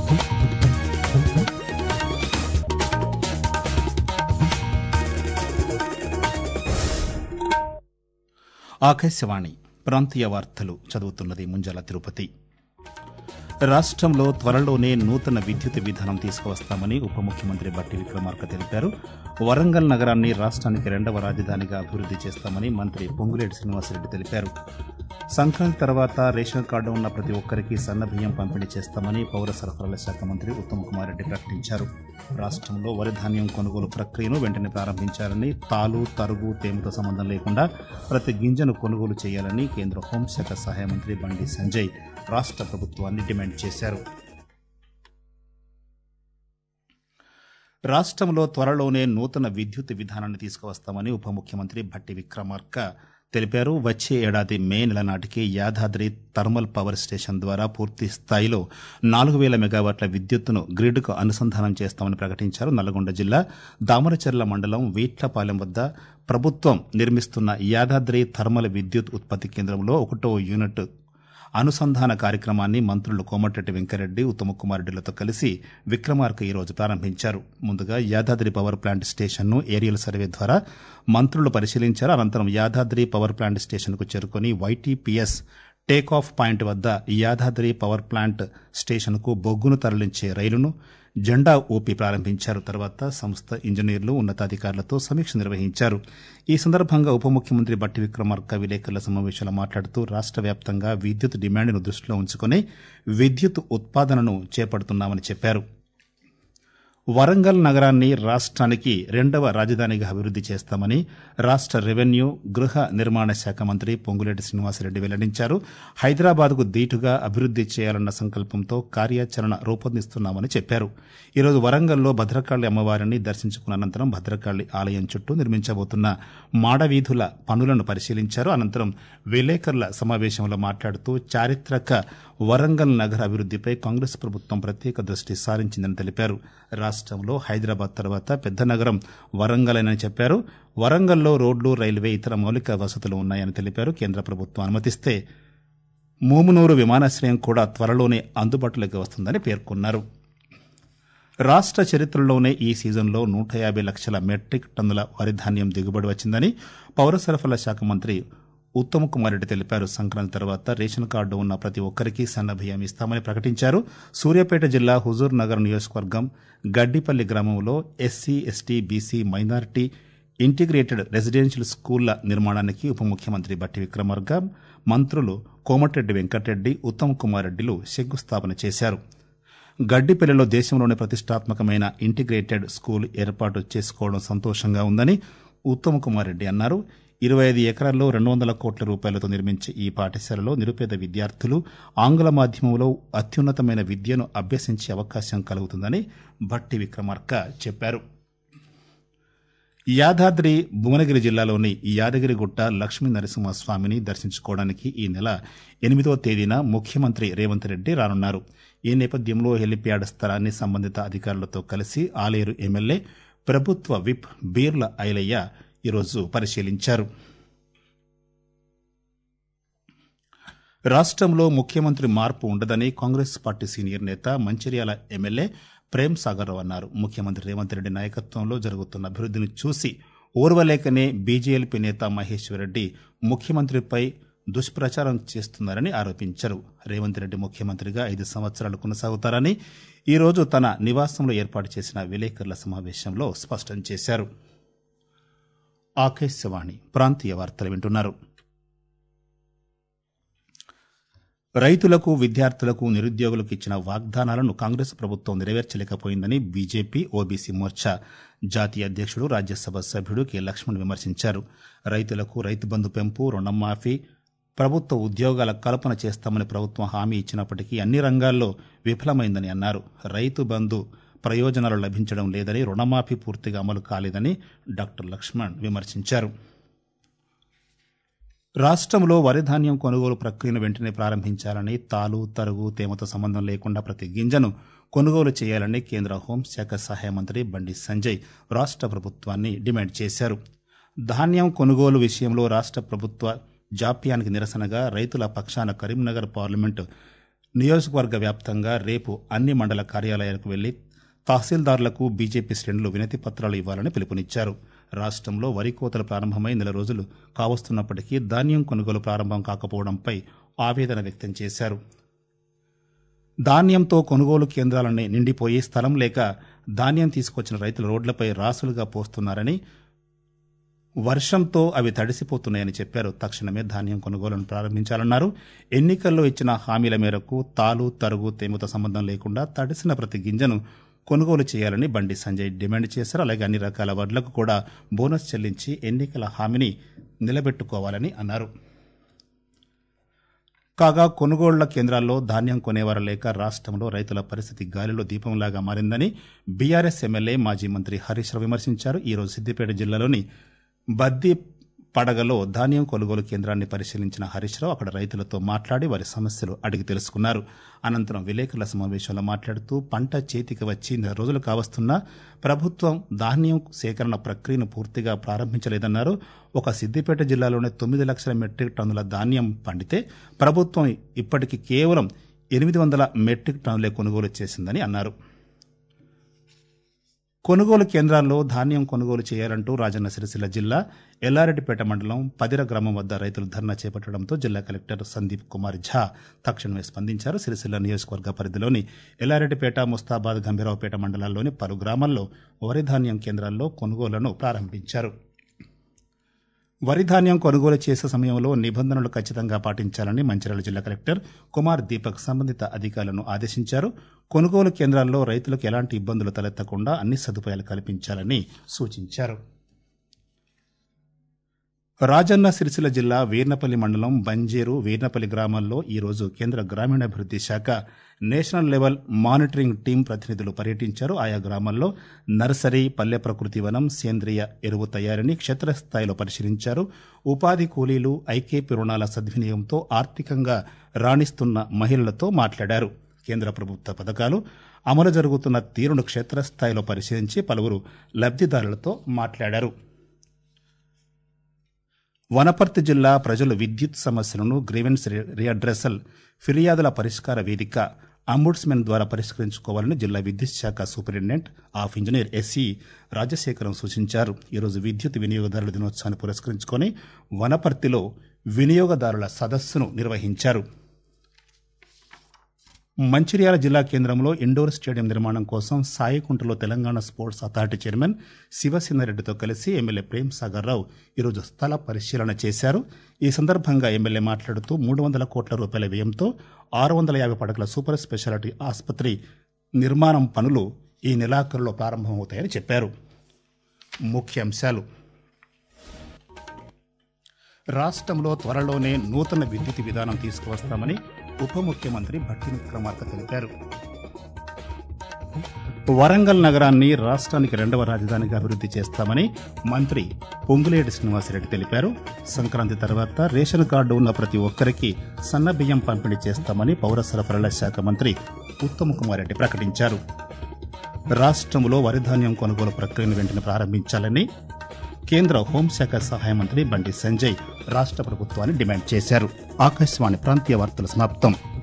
ఆకాశవాణి ప్రాంతీయ వార్తలు చదువుతున్నది ముంజాల తిరుపతి రాష్ట్రంలో త్వరలోనే నూతన విద్యుత్ విధానం తీసుకువస్తామని ఉప ముఖ్యమంత్రి బట్టి విక్రమార్క తెలిపారు వరంగల్ నగరాన్ని రాష్ట్రానికి రెండవ రాజధానిగా అభివృద్ది చేస్తామని మంత్రి పొంగులేటి శ్రీనివాసరెడ్డి తెలిపారు సంక్రాంతి తర్వాత రేషన్ కార్డు ఉన్న ప్రతి ఒక్కరికి సన్న బియ్యం పంపిణీ చేస్తామని పౌర సరఫరాల శాఖ మంత్రి ఉత్తమ్ కుమార్ రెడ్డి ప్రకటించారు రాష్ట్రంలో వరి ధాన్యం కొనుగోలు ప్రక్రియను వెంటనే ప్రారంభించాలని తాలు తరుగు తేమతో సంబంధం లేకుండా ప్రతి గింజను కొనుగోలు చేయాలని కేంద్ర హోంశాఖ సహాయ మంత్రి బండి సంజయ్ రాష్ట్ర ప్రభుత్వాన్ని డిమాండ్ చేశారు రాష్ట్రంలో త్వరలోనే నూతన విద్యుత్ విధానాన్ని తీసుకువస్తామని ఉప ముఖ్యమంత్రి భట్టి విక్రమార్క తెలిపారు వచ్చే ఏడాది మే నెల నాటికి యాదాద్రి థర్మల్ పవర్ స్టేషన్ ద్వారా పూర్తి స్థాయిలో నాలుగు వేల మెగావాట్ల విద్యుత్తును గ్రిడ్కు అనుసంధానం చేస్తామని ప్రకటించారు నల్గొండ జిల్లా దామరచెర్ల మండలం వీట్లపాలెం వద్ద ప్రభుత్వం నిర్మిస్తున్న యాదాద్రి థర్మల్ విద్యుత్ ఉత్పత్తి కేంద్రంలో ఒకటో యూనిట్ అనుసంధాన కార్యక్రమాన్ని మంత్రులు కోమటిరెడ్డి వెంకరెడ్డి ఉత్తమకుమార్ రెడ్డిలతో కలిసి విక్రమార్క ఈ రోజు ప్రారంభించారు ముందుగా యాదాద్రి పవర్ ప్లాంట్ స్టేషన్ను ఏరియల్ సర్వే ద్వారా మంత్రులు పరిశీలించారు అనంతరం యాదాద్రి పవర్ ప్లాంట్ స్టేషన్కు చేరుకుని వైటీపీఎస్ టేక్ ఆఫ్ పాయింట్ వద్ద యాదాద్రి పవర్ ప్లాంట్ స్టేషన్కు బొగ్గును తరలించే రైలును జెండా ఊపి ప్రారంభించారు తర్వాత సంస్థ ఇంజనీర్లు ఉన్నతాధికారులతో సమీక్ష నిర్వహించారు ఈ సందర్భంగా ఉప ముఖ్యమంత్రి బట్టి విక్రమార్క విలేకరుల సమావేశంలో మాట్లాడుతూ రాష్ట్ర వ్యాప్తంగా విద్యుత్ డిమాండ్ను దృష్టిలో ఉంచుకుని విద్యుత్ ఉత్పాదనను చేపడుతున్నామని చెప్పారు వరంగల్ నగరాన్ని రాష్ట్రానికి రెండవ రాజధానిగా అభివృద్ది చేస్తామని రాష్ట్ర రెవెన్యూ గృహ నిర్మాణ శాఖ మంత్రి పొంగులేటి శ్రీనివాసరెడ్డి వెల్లడించారు హైదరాబాద్కు దీటుగా అభివృద్ది చేయాలన్న సంకల్పంతో కార్యాచరణ రూపొందిస్తున్నామని చెప్పారు ఈరోజు వరంగల్లో భద్రకాళి అమ్మవారిని దర్శించుకున్న అనంతరం భద్రకాళి ఆలయం చుట్టూ నిర్మించబోతున్న మాడవీధుల పనులను పరిశీలించారు అనంతరం విలేకరుల సమావేశంలో మాట్లాడుతూ చారిత్రక వరంగల్ నగర అభివృద్దిపై కాంగ్రెస్ ప్రభుత్వం ప్రత్యేక దృష్టి సారించిందని తెలిపారు రాష్ట్రంలో హైదరాబాద్ తర్వాత పెద్ద నగరం వరంగల్ అని చెప్పారు వరంగల్లో రోడ్లు రైల్వే ఇతర మౌలిక వసతులు ఉన్నాయని తెలిపారు కేంద్ర ప్రభుత్వం అనుమతిస్తే మూమునూరు విమానాశ్రయం కూడా త్వరలోనే అందుబాటులోకి వస్తుందని పేర్కొన్నారు రాష్ట్ర చరిత్రలోనే ఈ సీజన్లో నూట యాభై లక్షల మెట్రిక్ టన్నుల వరి ధాన్యం దిగుబడి వచ్చిందని పౌర సరఫరాల శాఖ మంత్రి ఉత్తమ్ కుమార్ రెడ్డి తెలిపారు సంక్రాంతి తర్వాత రేషన్ కార్డు ఉన్న ప్రతి ఒక్కరికి సన్న బియ్యం ఇస్తామని ప్రకటించారు సూర్యాపేట జిల్లా హుజూర్ నగర్ నియోజకవర్గం గడ్డిపల్లి గ్రామంలో SC ST BC minority integrated residential స్కూళ్ల నిర్మాణానికి ఉప ముఖ్యమంత్రి బట్టి విక్రమార్క మంత్రులు కోమటిరెడ్డి వెంకటరెడ్డి ఉత్తమ్ కుమార్ రెడ్డిలు శంకుస్థాపన చేశారు గడ్డిపల్లిలో దేశంలోనే ప్రతిష్టాత్మకమైన ఇంటిగ్రేటెడ్ స్కూల్ ఏర్పాటు చేసుకోవడం సంతోషంగా ఉందని ఉత్తమ్ కుమార్ రెడ్డి అన్నారు ఇరవై ఐదు ఎకరాల్లో రెండు వందల కోట్ల రూపాయలతో నిర్మించే ఈ పాఠశాలలో నిరుపేద విద్యార్థులు ఆంగ్ల మాధ్యమంలో అత్యున్నతమైన విద్యను అభ్యసించే అవకాశం కలుగుతుందని భట్టి విక్రమార్క చెప్పారు యాదాద్రి భువనగిరి జిల్లాలోని యాదగిరిగుట్ట లక్ష్మీ నరసింహస్వామిని దర్శించుకోవడానికి ఈ నెల ఎనిమిదో తేదీన ముఖ్యమంత్రి రేవంత్ రెడ్డి రానున్నారు ఈ నేపథ్యంలో హెలిప్యాడ్ స్థలాన్ని సంబంధిత అధికారులతో కలిసి ఆలేరు ఎమ్మెల్యే ప్రభుత్వ విప్ బీర్ల ఐలయ్య ఈరోజు పరిశీలించారు రాష్ట్రంలో ముఖ్యమంత్రి మార్పు ఉండదని కాంగ్రెస్ పార్టీ సీనియర్ నేత మంచిర్యాల ఎమ్మెల్యే ప్రేమ్ సాగర్ రావు అన్నారు ముఖ్యమంత్రి రేవంత్ రెడ్డి నాయకత్వంలో జరుగుతున్న అభివృద్దిని చూసి ఓర్వలేకనే బీజేఎల్పీ నేత మహేశ్వర్ రెడ్డి ముఖ్యమంత్రిపై దుష్ప్రచారం చేస్తున్నారని ఆరోపించారు రేవంత్ రెడ్డి ముఖ్యమంత్రిగా ఐదు సంవత్సరాలు కొనసాగుతారని ఈరోజు తన నివాసంలో ఏర్పాటు చేసిన విలేకరుల సమావేశంలో స్పష్టం చేశారు ఆకాశవాణి ప్రాంతీయ వార్తలు వింటున్నారు రైతులకు విద్యార్థులకు నిరుద్యోగులకు ఇచ్చిన వాగ్దానాలను కాంగ్రెస్ ప్రభుత్వం నెరవేర్చలేకపోయిందని బీజేపీ ఓబీసీ మోర్చా జాతీయ అధ్యక్షుడు రాజ్యసభ సభ్యుడు కె లక్ష్మణ్ విమర్శించారు రైతులకు రైతు బంధు పెంపు రుణమాఫీ ప్రభుత్వ ఉద్యోగాల కల్పన చేస్తామని ప్రభుత్వం హామీ ఇచ్చినప్పటికీ అన్ని రంగాల్లో విఫలమైందని అన్నారు రైతు బంధు ప్రయోజనాలు లభించడం లేదని రుణమాఫీ పూర్తిగా అమలు కాలేదని డాక్టర్ లక్ష్మణ్ విమర్శించారు రాష్ట్రంలో వరి ధాన్యం కొనుగోలు ప్రక్రియను వెంటనే ప్రారంభించాలని తాలు తరుగు తేమతో సంబంధం లేకుండా ప్రతి గింజను కొనుగోలు చేయాలని కేంద్ర హోంశాఖ సహాయ మంత్రి బండి సంజయ్ రాష్ట్ర ప్రభుత్వాన్ని డిమాండ్ చేశారు ధాన్యం కొనుగోలు విషయంలో రాష్ట్ర ప్రభుత్వ జాప్యానికి నిరసనగా రైతుల పక్షాన కరీంనగర్ పార్లమెంటు నియోజకవర్గ వ్యాప్తంగా రేపు అన్ని మండల కార్యాలయాలకు వెళ్లి తహసీల్దార్లకు బీజేపీ శ్రేణులు వినతి పత్రాలు ఇవ్వాలని పిలుపునిచ్చారు రాష్ట్రంలో వరి కోతలు ప్రారంభమై నెల రోజులు కావస్తున్నప్పటికీ ధాన్యం కొనుగోలు ప్రారంభం కాకపోవడంపై ఆవేదన వ్యక్తం చేశారు ధాన్యంతో కొనుగోలు కేంద్రాలన్నీ నిండిపోయి స్థలం లేక ధాన్యం తీసుకొచ్చిన రైతులు రోడ్లపై రాసులుగా పోస్తున్నారని వర్షంతో అవి తడిసిపోతున్నాయని చెప్పారు తక్షణమే ధాన్యం కొనుగోలును ప్రారంభించాలన్నారు ఎన్నికల్లో ఇచ్చిన హామీల మేరకు తాలు తరుగు తేమతో సంబంధం లేకుండా తడిసిన ప్రతి గింజను కొనుగోలు చేయాలని బండి సంజయ్ డిమాండ్ చేశారు అలాగే అన్ని రకాల వడ్లకు కూడా బోనస్ చెల్లించి ఎన్నికల హామీని నిలబెట్టుకోవాలని అన్నారు కాగా కొనుగోళ్ల కేంద్రాల్లో ధాన్యం కొనేవారు లేక రాష్ట్రంలో రైతుల పరిస్థితి గాలిలో దీపంలాగా మారిందని బీఆర్ఎస్ ఎమ్మెల్యే మాజీ మంత్రి హరీష్ రావు విమర్శించారు ఈరోజు సిద్దిపేట జిల్లాలోని బద్ది పడగలో ధాన్యం కొనుగోలు కేంద్రాన్ని పరిశీలించిన హరీష్ రావు అక్కడ రైతులతో మాట్లాడి వారి సమస్యలు అడిగి తెలుసుకున్నారు అనంతరం విలేకరుల సమావేశంలో మాట్లాడుతూ పంట చేతికి వచ్చి నెల రోజులు కావస్తున్నా ప్రభుత్వం ధాన్యం సేకరణ ప్రక్రియను పూర్తిగా ప్రారంభించలేదన్నారు ఒక సిద్దిపేట జిల్లాలోనే తొమ్మిది లక్షల మెట్రిక్ టన్నుల ధాన్యం పండితే ప్రభుత్వం ఇప్పటికి కేవలం ఎనిమిది వందల మెట్రిక్ టన్నులే కొనుగోలు చేసిందని అన్నారు కొనుగోలు కేంద్రాల్లో ధాన్యం కొనుగోలు చేయాలంటూ రాజన్న సిరిసిల్ల జిల్లా ఎల్లారెడ్డిపేట మండలం పదిర గ్రామం వద్ద రైతులు ధర్నా చేపట్టడంతో జిల్లా కలెక్టర్ సందీప్ కుమార్ ఝా తక్షణమే స్పందించారు సిరిసిల్ల నియోజకవర్గ పరిధిలోని ఎల్లారెడ్డిపేట ముస్తాబాద్ గంభీరావుపేట మండలాల్లోని పలు గ్రామాల్లో వరి ధాన్యం కేంద్రాల్లో కొనుగోలును ప్రారంభించారు వరి ధాన్యం కొనుగోలు చేసే సమయంలో నిబంధనలు ఖచ్చితంగా పాటించాలని మంచిర్యాల జిల్లా కలెక్టర్ కుమార్ దీపక్ సంబంధిత అధికారులను ఆదేశించారు కొనుగోలు కేంద్రాల్లో రైతులకు ఎలాంటి ఇబ్బందులు తలెత్తకుండా అన్ని సదుపాయాలు కల్పించాలని సూచించారు రాజన్న సిరిసిల్ల జిల్లా వీర్నపల్లి మండలం బంజేరు వీర్నపల్లి గ్రామాల్లో ఈరోజు కేంద్ర గ్రామీణాభివృద్ది శాఖ నేషనల్ లెవెల్ మానిటరింగ్ టీం ప్రతినిధులు పర్యటించారు ఆయా గ్రామాల్లో నర్సరీ పల్లె ప్రకృతి వనం సేంద్రియ ఎరువు తయారీని క్షేత్రస్థాయిలో పరిశీలించారు ఉపాధి కూలీలు ఐకేపీ రుణాల సద్వినియోగంతో ఆర్థికంగా రాణిస్తున్న మహిళలతో మాట్లాడారు కేంద్ర ప్రభుత్వ పథకాలు అమలు జరుగుతున్న తీరును క్షేత్రస్థాయిలో పరిశీలించి పలువురు లబ్దిదారులతో మాట్లాడారు వనపర్తి జిల్లా ప్రజలు విద్యుత్ సమస్యలను గ్రీవెన్స్ రీఅడ్రెసల్ ఫిర్యాదుల పరిష్కార వేదిక అంబుడ్స్మెన్ ద్వారా పరిష్కరించుకోవాలని జిల్లా విద్యుత్ శాఖ superintendent of engineer SE Rajasekharam సూచించారు ఈరోజు విద్యుత్ వినియోగదారుల దినోత్సవాన్ని పురస్కరించుకొని వనపర్తిలో వినియోగదారుల సదస్సును నిర్వహించారు మంచిర్యాల జిల్లా కేంద్రంలో ఇండోర్ స్టేడియం నిర్మాణం కోసం సాయికుంటలో తెలంగాణ స్పోర్ట్స్ అథారిటీ చైర్మన్ శివసేనారెడ్డితో కలిసి ఎమ్మెల్యే ప్రేమ్ సాగర్ రావు ఈరోజు స్థల పరిశీలన చేశారు ఈ సందర్భంగా ఎమ్మెల్యే మాట్లాడుతూ మూడు వందల కోట్ల రూపాయల వ్యయంతో ఆరు వందల యాభై పడకల సూపర్ స్పెషాలిటీ ఆసుపత్రి నిర్మాణం పనులు ఈ నెలాఖరులో ప్రారంభమవుతాయని చెప్పారు ముఖ్యాంశాలు రాష్ట్రంలో త్వరలోనే నూతన విద్యుత్ విధానం తీసుకువస్తామని ఉప ముఖ్యమంత్రి భట్టి విక్రమార్క తెలిపారు వరంగల్ నగరాన్ని రాష్ట్రానికి రెండవ రాజధానిగా అభివృద్ధి చేస్తామని మంత్రి పొంగులేటి శ్రీనివాసరెడ్డి తెలిపారు సంక్రాంతి తర్వాత రేషన్ కార్డు ఉన్న ప్రతి ఒక్కరికి సన్న బియ్యం పంపిణీ చేస్తామని పౌర సరఫరాల శాఖ మంత్రి ఉత్తమ్ కుమార్ రెడ్డి ప్రకటించారు రాష్ట్రంలో వరిధాన్యం కొనుగోలు ప్రక్రియను వెంటనే ప్రారంభించాలని కేంద్ర హోంశాఖ సహాయ మంత్రి బండి సంజయ్ రాష్ట్ర ప్రభుత్వాన్ని డిమాండ్ చేశారు ఆకాశవాణి ప్రాంతీయ వార్తలు సమాప్తం